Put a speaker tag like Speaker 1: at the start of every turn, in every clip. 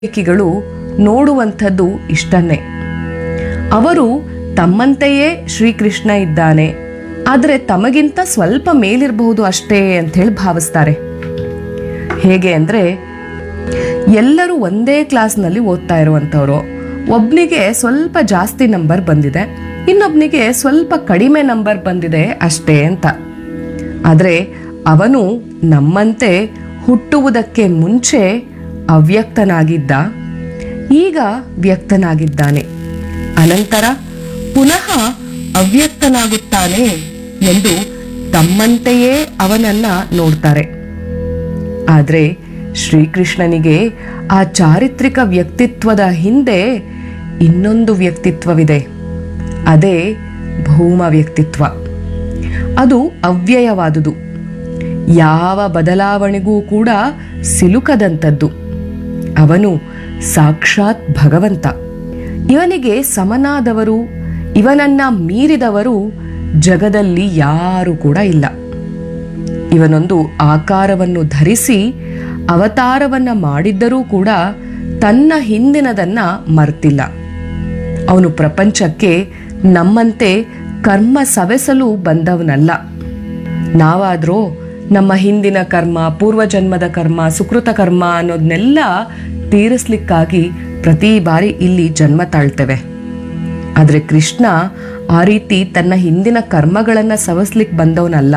Speaker 1: ಏಕಿಗಳು ನೋಡುವಂಥದ್ದು ಇಷ್ಟನ್ನೇ ಅವರು ತಮ್ಮಂತೆಯೇ ಶ್ರೀಕೃಷ್ಣ ಇದ್ದಾನೆ ಆದರೆ ತಮಗಿಂತ ಸ್ವಲ್ಪ ಮೇಲಿರಬಹುದು ಅಷ್ಟೇ ಅಂತ ಹೇಳಿ ಭಾವಿಸ್ತಾರೆ ಹೇಗೆ ಅಂದರೆ ಎಲ್ಲರೂ ಒಂದೇ ಕ್ಲಾಸ್ನಲ್ಲಿ ಓದ್ತಾ ಇರುವಂಥವ್ರು ಒಬ್ನಿಗೆ ಸ್ವಲ್ಪ ಜಾಸ್ತಿ ನಂಬರ್ ಬಂದಿದೆ ಇನ್ನೊಬ್ನಿಗೆ ಸ್ವಲ್ಪ ಕಡಿಮೆ ನಂಬರ್ ಬಂದಿದೆ ಅಷ್ಟೇ ಅಂತ ಆದರೆ ಅವನು ನಮ್ಮಂತೆ ಹುಟ್ಟುವುದಕ್ಕೆ ಮುಂಚೆ ಅವ್ಯಕ್ತನಾಗಿದ್ದ ಈಗ ವ್ಯಕ್ತನಾಗಿದ್ದಾನೆ ಅನಂತರ ಪುನಃ ಅವ್ಯಕ್ತನಾಗುತ್ತಾನೆ ಎಂದು ತಮ್ಮಂತೆಯೇ ಅವನನ್ನ ನೋಡ್ತಾರೆ ಆದರೆ ಶ್ರೀಕೃಷ್ಣನಿಗೆ ಆ ಚಾರಿತ್ರಿಕ ವ್ಯಕ್ತಿತ್ವದ ಹಿಂದೆ ಇನ್ನೊಂದು ವ್ಯಕ್ತಿತ್ವವಿದೆ ಅದೇ ಭೌಮ ವ್ಯಕ್ತಿತ್ವ ಅದು ಅವ್ಯಯವಾದುದು ಯಾವ ಬದಲಾವಣೆಗೂ ಕೂಡ ಸಿಲುಕದಂಥದ್ದು ಅವನು ಸಾಕ್ಷಾತ್ ಭಗವಂತ ಇವನಿಗೆ ಸಮನಾದವರು ಇವನನ್ನ ಮೀರಿದವರು ಜಗದಲ್ಲಿ ಯಾರೂ ಕೂಡ ಇಲ್ಲ ಇವನೊಂದು ಆಕಾರವನ್ನು ಧರಿಸಿ ಅವತಾರವನ್ನ ಮಾಡಿದ್ದರೂ ಕೂಡ ತನ್ನ ಹಿಂದಿನದನ್ನ ಮರ್ತಿಲ್ಲ ಅವನು ಪ್ರಪಂಚಕ್ಕೆ ನಮ್ಮಂತೆ ಕರ್ಮ ಸವೆಸಲು ಬಂದವನಲ್ಲ ನಾವಾದ್ರೂ ನಮ್ಮ ಹಿಂದಿನ ಕರ್ಮ ಪೂರ್ವಜನ್ಮದ ಕರ್ಮ ಸುಕೃತ ಕರ್ಮ ಅನ್ನೋದನ್ನೆಲ್ಲ ತೀರಿಸ್ಲಿಕ್ಕಾಗಿ ಪ್ರತಿ ಬಾರಿ ಇಲ್ಲಿ ಜನ್ಮ ತಾಳ್ತೇವೆ ಆದರೆ ಕೃಷ್ಣ ಆ ರೀತಿ ತನ್ನ ಹಿಂದಿನ ಕರ್ಮಗಳನ್ನು ಸವಸ್ಲಿಕ್ಕೆ ಬಂದವನಲ್ಲ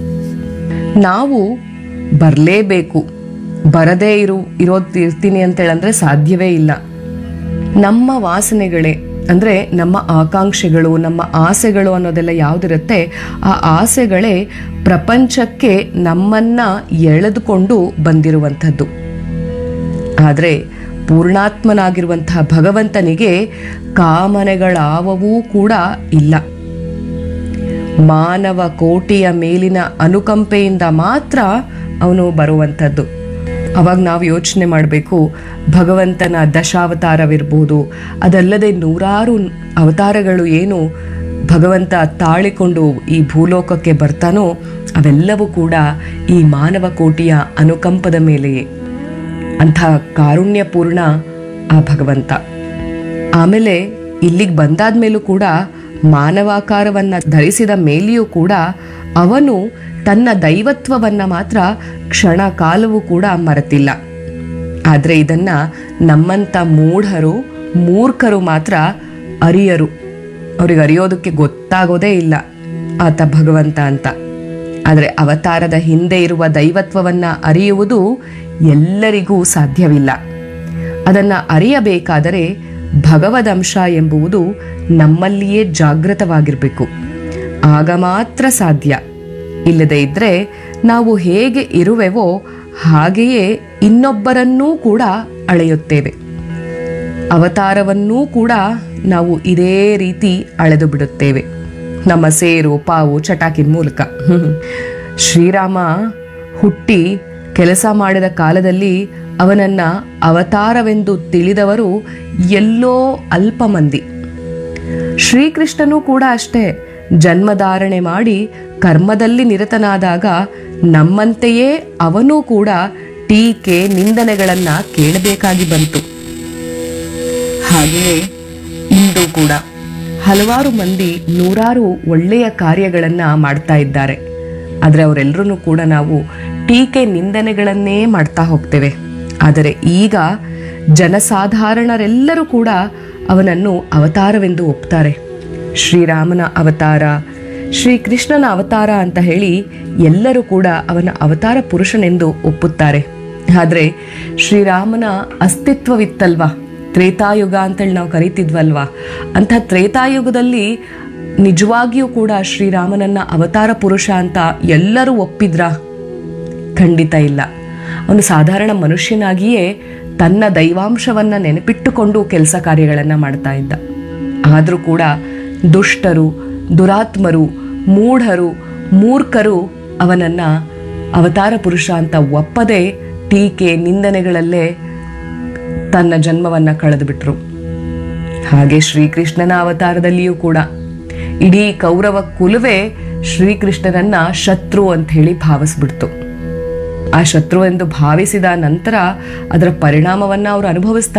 Speaker 1: ನಾವು ಬರಲೇಬೇಕು ಬರದೇ ಇರು ಇರೋದು ಇರ್ತೀನಿ ಅಂತ ಹೇಳಂದ್ರೆ ಸಾಧ್ಯವೇ ಇಲ್ಲ ನಮ್ಮ ವಾಸನೆಗಳೇ ಅಂದರೆ ನಮ್ಮ ಆಕಾಂಕ್ಷೆಗಳು ನಮ್ಮ ಆಸೆಗಳು ಅನ್ನೋದೆಲ್ಲ ಯಾವುದಿರುತ್ತೆ ಆ ಆಸೆಗಳೇ ಪ್ರಪಂಚಕ್ಕೆ ನಮ್ಮನ್ನ ಎಳೆದುಕೊಂಡು ಬಂದಿರುವಂಥದ್ದು ಆದರೆ ಪೂರ್ಣಾತ್ಮನಾಗಿರುವಂತಹ ಭಗವಂತನಿಗೆ ಕಾಮನೆಗಳಾವವೂ ಕೂಡ ಇಲ್ಲ ಮಾನವ ಕೋಟಿಯ ಮೇಲಿನ ಅನುಕಂಪೆಯಿಂದ ಮಾತ್ರ ಅವನು ಬರುವಂಥದ್ದು ಅವಾಗ ನಾವು ಯೋಚನೆ ಮಾಡಬೇಕು ಭಗವಂತನ ದಶಾವತಾರವಿರ್ಬೋದು ಅದಲ್ಲದೆ ನೂರಾರು ಅವತಾರಗಳು ಏನು ಭಗವಂತ ತಾಳಿಕೊಂಡು ಈ ಭೂಲೋಕಕ್ಕೆ ಬರ್ತಾನೋ ಅವೆಲ್ಲವೂ ಕೂಡ ಈ ಮಾನವ ಕೋಟಿಯ ಅನುಕಂಪದ ಮೇಲೆಯೇ ಅಂಥ ಕಾರುಣ್ಯಪೂರ್ಣ ಆ ಭಗವಂತ ಆಮೇಲೆ ಇಲ್ಲಿಗೆ ಬಂದಾದ ಮೇಲೂ ಕೂಡ ಮಾನವಾಕಾರವನ್ನ ಧರಿಸಿದ ಮೇಲೆಯೂ ಕೂಡ ಅವನು ತನ್ನ ದೈವತ್ವವನ್ನ ಮಾತ್ರ ಕ್ಷಣ ಕಾಲವೂ ಕೂಡ ಮರೆತಿಲ್ಲ ಆದರೆ ಇದನ್ನ ನಮ್ಮಂಥ ಮೂಢರು ಮೂರ್ಖರು ಮಾತ್ರ ಅರಿಯರು ಅವ್ರಿಗೆ ಅರಿಯೋದಕ್ಕೆ ಗೊತ್ತಾಗೋದೇ ಇಲ್ಲ ಆತ ಭಗವಂತ ಅಂತ ಆದರೆ ಅವತಾರದ ಹಿಂದೆ ಇರುವ ದೈವತ್ವವನ್ನ ಅರಿಯುವುದು ಎಲ್ಲರಿಗೂ ಸಾಧ್ಯವಿಲ್ಲ ಅದನ್ನು ಅರಿಯಬೇಕಾದರೆ ಭಗವದಂಶ ಎಂಬುವುದು ನಮ್ಮಲ್ಲಿಯೇ ಜಾಗೃತವಾಗಿರಬೇಕು ಆಗ ಮಾತ್ರ ಸಾಧ್ಯ ಇಲ್ಲದೆ ಇದ್ದರೆ ನಾವು ಹೇಗೆ ಇರುವೆವೋ ಹಾಗೆಯೇ ಇನ್ನೊಬ್ಬರನ್ನೂ ಕೂಡ ಅಳೆಯುತ್ತೇವೆ ಅವತಾರವನ್ನೂ ಕೂಡ ನಾವು ಇದೇ ರೀತಿ ಅಳೆದು ಬಿಡುತ್ತೇವೆ ನಮ್ಮ ಸೇರು ಪಾವು ಚಟಾಕಿನ ಮೂಲಕ ಶ್ರೀರಾಮ ಹುಟ್ಟಿ ಕೆಲಸ ಮಾಡಿದ ಕಾಲದಲ್ಲಿ ಅವನನ್ನ ಅವತಾರವೆಂದು ತಿಳಿದವರು ಎಲ್ಲೋ ಅಲ್ಪ ಮಂದಿ ಶ್ರೀಕೃಷ್ಣನೂ ಕೂಡ ಅಷ್ಟೇ ಜನ್ಮಧಾರಣೆ ಮಾಡಿ ಕರ್ಮದಲ್ಲಿ ನಿರತನಾದಾಗ ನಮ್ಮಂತೆಯೇ ಅವನೂ ಕೂಡ ಟೀಕೆ ನಿಂದನೆಗಳನ್ನ ಕೇಳಬೇಕಾಗಿ ಬಂತು ಹಾಗೆಯೇ ಇಂದು ಕೂಡ ಹಲವಾರು ಮಂದಿ ನೂರಾರು ಒಳ್ಳೆಯ ಕಾರ್ಯಗಳನ್ನ ಮಾಡ್ತಾ ಇದ್ದಾರೆ ಆದರೆ ಅವರೆಲ್ಲರೂ ಕೂಡ ನಾವು ಟೀಕೆ ನಿಂದನೆಗಳನ್ನೇ ಮಾಡ್ತಾ ಹೋಗ್ತೇವೆ ಆದರೆ ಈಗ ಜನಸಾಧಾರಣರೆಲ್ಲರೂ ಕೂಡ ಅವನನ್ನು ಅವತಾರವೆಂದು ಒಪ್ತಾರೆ ಶ್ರೀರಾಮನ ಅವತಾರ ಶ್ರೀಕೃಷ್ಣನ ಅವತಾರ ಅಂತ ಹೇಳಿ ಎಲ್ಲರೂ ಕೂಡ ಅವನ ಅವತಾರ ಪುರುಷನೆಂದು ಒಪ್ಪುತ್ತಾರೆ ಆದರೆ ಶ್ರೀರಾಮನ ಅಸ್ತಿತ್ವವಿತ್ತಲ್ವಾ ತ್ರೇತಾಯುಗ ಅಂತೇಳಿ ನಾವು ಕರಿತಿದ್ವಲ್ವಾ ಅಂಥ ತ್ರೇತಾಯುಗದಲ್ಲಿ ನಿಜವಾಗಿಯೂ ಕೂಡ ಶ್ರೀರಾಮನನ್ನ ಅವತಾರ ಪುರುಷ ಅಂತ ಎಲ್ಲರೂ ಒಪ್ಪಿದ್ರಾ ಖಂಡಿತ ಇಲ್ಲ ಅವನು ಸಾಧಾರಣ ಮನುಷ್ಯನಾಗಿಯೇ ತನ್ನ ದೈವಾಂಶವನ್ನ ನೆನಪಿಟ್ಟುಕೊಂಡು ಕೆಲಸ ಕಾರ್ಯಗಳನ್ನು ಮಾಡ್ತಾ ಇದ್ದ ಆದರೂ ಕೂಡ ದುಷ್ಟರು ದುರಾತ್ಮರು ಮೂಢರು ಮೂರ್ಖರು ಅವನನ್ನ ಅವತಾರ ಪುರುಷ ಅಂತ ಒಪ್ಪದೆ ಟೀಕೆ ನಿಂದನೆಗಳಲ್ಲೇ ತನ್ನ ಜನ್ಮವನ್ನ ಕಳೆದು ಬಿಟ್ರು ಹಾಗೆ ಶ್ರೀಕೃಷ್ಣನ ಅವತಾರದಲ್ಲಿಯೂ ಕೂಡ ಇಡೀ ಕೌರವ ಕುಲವೇ ಶ್ರೀಕೃಷ್ಣನನ್ನ ಶತ್ರು ಅಂತ ಹೇಳಿ ಭಾವಿಸ್ಬಿಡ್ತು ಆ ಶತ್ರು ಎಂದು ಭಾವಿಸಿದ ನಂತರ ಅದರ ಪರಿಣಾಮವನ್ನು ಅವರು ಅನುಭವಿಸ್ತಾ